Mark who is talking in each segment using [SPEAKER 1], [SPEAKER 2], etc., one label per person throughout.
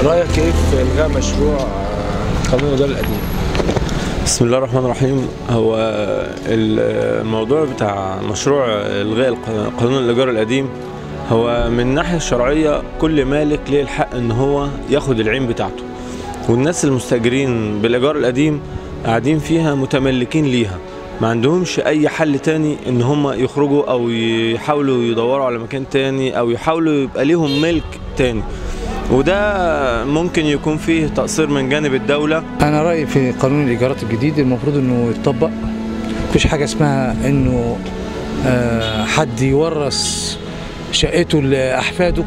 [SPEAKER 1] رايك ايه في الغاء مشروع آه، قانون الايجار القديم
[SPEAKER 2] بسم الله الرحمن الرحيم هو الموضوع بتاع مشروع الغاء الق- قانون الايجار القديم هو من الناحيه الشرعيه كل مالك ليه الحق ان هو ياخد العين بتاعته والناس المستاجرين بالايجار القديم قاعدين فيها متملكين ليها ما عندهمش اي حل تاني ان هم يخرجوا او يحاولوا يدوروا على مكان تاني او يحاولوا يبقى ليهم ملك تاني وده ممكن يكون فيه تقصير من جانب الدوله
[SPEAKER 3] انا رايي في قانون الايجارات الجديد المفروض انه يتطبق مفيش حاجه اسمها انه آه، حد يورث شقته لاحفاده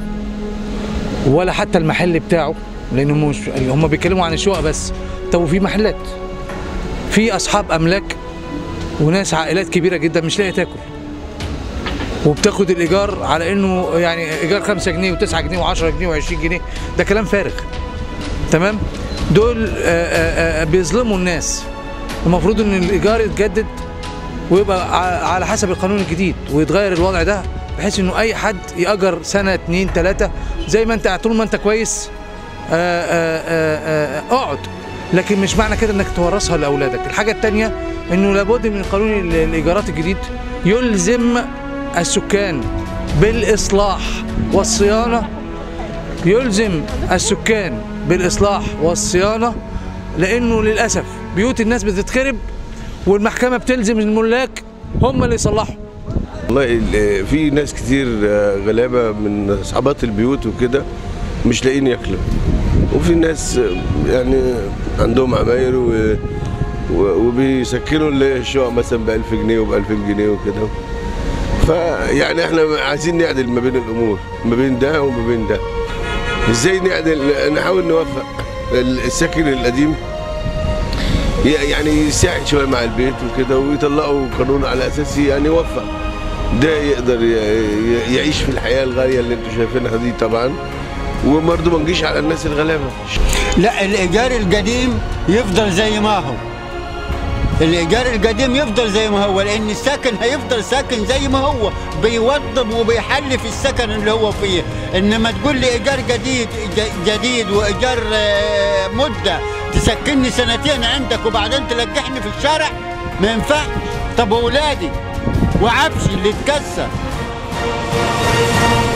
[SPEAKER 3] ولا حتى المحل بتاعه لان هم مش هم بيتكلموا عن الشقق بس طب وفي محلات في اصحاب املاك وناس عائلات كبيره جدا مش لاقيه تاكل وبتاخد الايجار على انه يعني ايجار 5 جنيه و9 جنيه و10 جنيه و20 جنيه ده كلام فارغ تمام دول آه، آه، آه، بيظلموا الناس المفروض ان الايجار يتجدد ويبقى ع- على حسب القانون الجديد ويتغير الوضع ده بحيث انه اي حد ياجر سنه اتنين تلاته زي ما انت طول ما انت كويس آه، آه، آه، آه، اقعد لكن مش معنى كده انك تورثها لاولادك الحاجه الثانيه انه لابد من قانون ال- الايجارات الجديد يلزم السكان بالاصلاح والصيانه يلزم السكان بالاصلاح والصيانه لانه للاسف بيوت الناس بتتخرب والمحكمه بتلزم الملاك هم اللي يصلحوا
[SPEAKER 4] والله ال- في ناس كتير آه، غلابه من اصحابات البيوت وكده مش لاقيين ياكلوا وفي ناس آه، يعني عندهم عماير و... و... وبيسكنوا الشقق مثلا ب 1000 جنيه وب 2000 جنيه وكده فيعني احنا عايزين نعدل ما بين الامور ما بين ده وما بين ده ازاي نعدل نحاول نوفق الساكن القديم ي- يعني يساعد شويه مع البيت وكده ويطلعوا قانون على اساس يعني يوفق ده يقدر ي- ي- يعيش في الحياه الغاليه اللي انتم شايفينها دي طبعا وبرضه ما نجيش على الناس الغلابه
[SPEAKER 5] لا الايجار القديم يفضل زي ما هو الايجار القديم يفضل زي ما هو لان السكن هيفضل ساكن زي ما هو بيوضب وبيحل في السكن اللي هو فيه انما تقول لي ايجار جديد ج- جديد وايجار آه، مده تسكنني سنتين عندك وبعدين تلقحني في الشارع ما ينفعش طب اولادي وعفشي اللي اتكسر